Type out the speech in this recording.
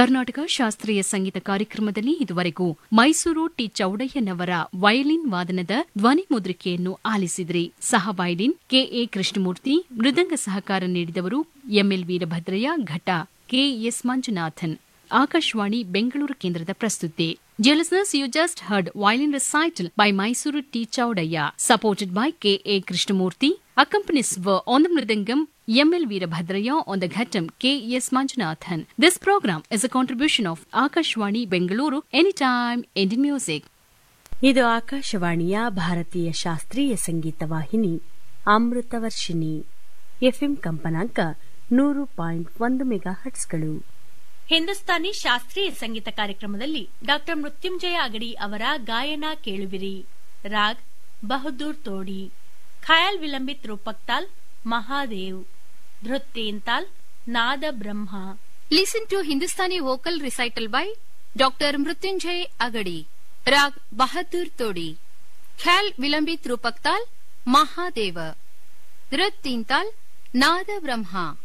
ಕರ್ನಾಟಕ ಶಾಸ್ತ್ರೀಯ ಸಂಗೀತ ಕಾರ್ಯಕ್ರಮದಲ್ಲಿ ಇದುವರೆಗೂ ಮೈಸೂರು ಟಿ ಚೌಡಯ್ಯನವರ ವಯಲಿನ್ ವಾದನದ ಧ್ವನಿ ಮುದ್ರಿಕೆಯನ್ನು ಆಲಿಸಿದ್ರಿ ಸಹ ವಯಲಿನ್ ಕೆಎ ಕೃಷ್ಣಮೂರ್ತಿ ಮೃದಂಗ ಸಹಕಾರ ನೀಡಿದವರು ಎಂಎಲ್ ವೀರಭದ್ರಯ್ಯ ಘಟ ಕೆಎಸ್ ಮಂಜುನಾಥನ್ ಆಕಾಶವಾಣಿ ಬೆಂಗಳೂರು ಕೇಂದ್ರದ ಪ್ರಸ್ತುತಿ Dear listeners, you just heard violin recital by Mysuru T. Chaudaya, supported by K.A. Krishnamurti. Accompanies were on the Mridangam M.L. Veerabhadraya on the Ghatam K.S. Manjunathan. This program is a contribution of Akashwani Bengaluru Anytime Indian Music. ಇದು ಆಕಾಶವಾಣಿಯ ಭಾರತೀಯ ಶಾಸ್ತ್ರೀಯ ಸಂಗೀತ ವಾಹಿನಿ Amritavarshini FM ಕಂಪನಾಂಕ ನೂರು point ಒಂದು mega ಹಟ್ಸ್ಗಳು Hindustani ಶಾಸ್ತ್ರೀಯ ಸಂಗೀತ ಕಾರ್ಯಕ್ರಮದಲ್ಲಿ ಡಾಕ್ಟರ್ ಮೃತ್ಯುಂಜಯ ಅಗಡಿ ಅವರ ಗಾಯನ ಕೇಳುವಿರಿ ರಾಗ್ ಬಹದ್ದೂರ್ ತೋಡಿ ಖಯಾಲ್ ವಿಲಂಬಿತ್ ರೂಪಕ್ತಾಲ್ ಮಹಾದೇವ್ ಧೃತ್ತೇಂತಾಲ್ ನಾದ ಬ್ರಹ್ಮ Listen to Hindustani vocal recital by Dr. Mrutyunjay Agadi. Rag Bahadur Todi. Khyaal Vilambit Rupaktal Mahadeva. Drit Tintal Nada Brahma.